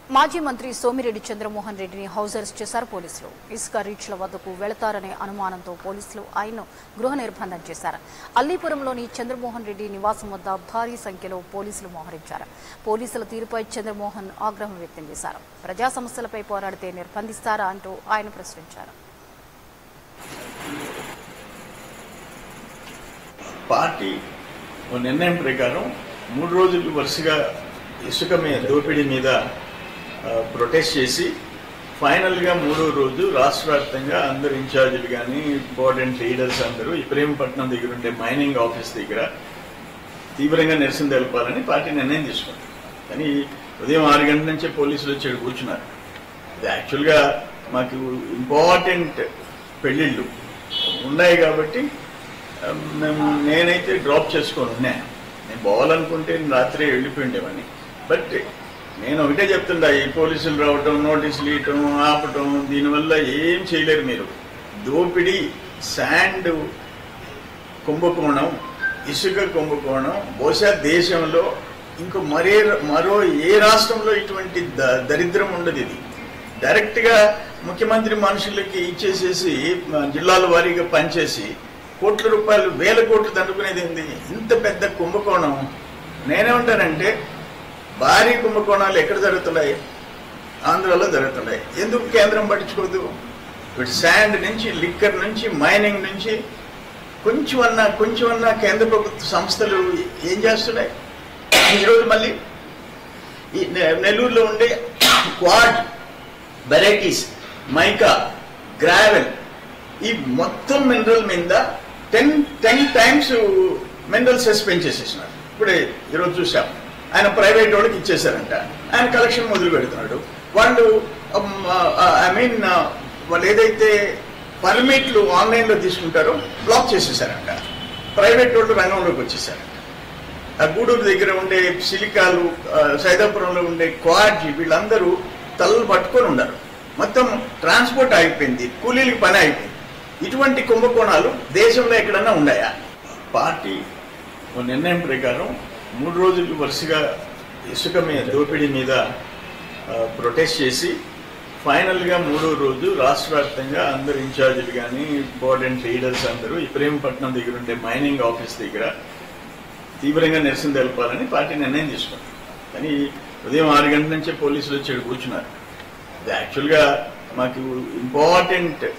మాజీ మంత్రి సోమిరెడ్డి చంద్రమోహన్ రెడ్డిని హౌస్ అరెస్ట్ చేశారు పోలీసులు ఇసుక రీచ్ల వద్దకు వెళతారనే అనుమానంతో పోలీసులు ఆయన్ను గృహ నిర్బంధం చేశారు అల్లీపురంలోని చంద్రమోహన్ రెడ్డి నివాసం వద్ద భారీ సంఖ్యలో పోలీసులు మోహరించారు పోలీసుల తీరుపై చంద్రమోహన్ ఆగ్రహం వ్యక్తం చేశారు ప్రజా సమస్యలపై పోరాడితే నిర్బంధిస్తారా అంటూ ఆయన ప్రశ్నించారు పార్టీ ఓ నిర్ణయం ప్రకారం మూడు రోజులు వరుసగా ఇసుక మీద దోపిడీ మీద ఆ, ప్రొటెస్ట్ చేసి ఫైనల్గా మూడో రోజు రాష్ట్ర వ్యాప్తంగా అందరు ఇన్ఛార్జీలు కానీ ఇంపార్టెంట్ లీడర్స్ అందరూ ఇబ్రహీంపట్నం దగ్గర ఉండే మైనింగ్ ఆఫీస్ దగ్గర తీవ్రంగా నిరసన తెలపాలని పార్టీ నిర్ణయం తీసుకుంది కానీ ఉదయం ఆరు గంటల నుంచే పోలీసులు వచ్చి ఇక్కడ కూర్చున్నారు ఇది యాక్చువల్గా మాకు ఇంపార్టెంట్ పెళ్ళిళ్ళు ఉన్నాయి కాబట్టి ఆ, మేము నేనైతే డ్రాప్ చేసుకొని ఉన్నాను నేను పోవాలనుకుంటే నేను రాత్రి వెళ్ళిపోయి ఉండేవాడిని బట్ నేను ఒకటే చెప్తుండా ఈ పోలీసులు రావటం నోటీసులు ఇవ్వటం ఆపటం దీనివల్ల ఏం చేయలేరు మీరు దోపిడీ శాండ్ కుంభకోణం ఇసుక కుంభకోణం బహుశా దేశంలో ఇంకో మరే మరో ఏ రాష్ట్రంలో ఇటువంటి ద- దరిద్రం ఉండదు ఇది డైరెక్ట్ గా ముఖ్యమంత్రి మనుషులకి ఇచ్చేసేసి మ, జిల్లాల వారీగా పనిచేసి కోట్ల రూపాయలు వేల కోట్లు దండుకునేది ఏంది ఇంత పెద్ద కుంభకోణం నేనేమంటానంటే భారీ కుంభకోణాలు ఎక్కడ జరుగుతున్నాయి ఆంధ్రాలో జరుగుతున్నాయి ఎందుకు కేంద్రం పట్టించుకోదు ఇప్పుడు శాండ్ నుంచి లిక్కర్ నుంచి మైనింగ్ నుంచి కొంచెం అన్నా కొంచెం అన్నా కేంద్ర ప్రభుత్వ సంస్థలు ఏం చేస్తున్నాయి ఈరోజు మళ్ళీ ఈ నె- నెల్లూరులో ఉండే క్వాడ్ వెరైటీస్ మైకా గ్రావెల్ ఈ మొత్తం మినరల్ మీద ten ten times mineral cess పెంచేసేసినారు ఇప్పుడే ఈరోజు చూసాం ఆయన ప్రైవేట్ వాళ్ళకి ఇచ్చేసారంట ఆయన కలెక్షన్ మొదలు పెడుతున్నాడు వాళ్ళు ఐ మీన్ వాళ్ళు ఏదైతే పర్మిట్లు ఆన్లైన్లో తీసుకుంటారో బ్లాక్ చేసేసారంట ప్రైవేట్ వాళ్ళు రంగంలోకి వచ్చేసారంట ఆ గూడూరు దగ్గర ఉండే సిలికాలు ఆ, సైదాపురంలో ఉండే క్వాడ్జీ వీళ్ళందరూ తలలు పట్టుకొని ఉన్నారు మొత్తం ట్రాన్స్పోర్ట్ అయిపోయింది కూలీలకి పని అయిపోయింది ఇటువంటి కుంభకోణాలు దేశంలో ఎక్కడన్నా ఉన్నాయా పార్టీ ఓ నిర్ణయం ప్రకారం మూడు రోజులు వరుసగా ఇసుక మీద దోపిడీ మీద ఆ, ప్రొటెస్ట్ చేసి ఫైనల్గా మూడో రోజు రాష్ట్ర వ్యాప్తంగా అందరు ఇన్ఛార్జీలు కానీ ఇంపార్టెంట్ లీడర్స్ అందరూ ఇబ్రహీంపట్నం దగ్గర ఉండే మైనింగ్ ఆఫీస్ దగ్గర తీవ్రంగా నిరసన తెలపాలని పార్టీ నిర్ణయం తీసుకుంది కానీ ఉదయం ఆరు గంటల నుంచే పోలీసులు వచ్చి ఇక్కడ కూర్చున్నారు ఇది యాక్చువల్గా మాకు ఇంపార్టెంట్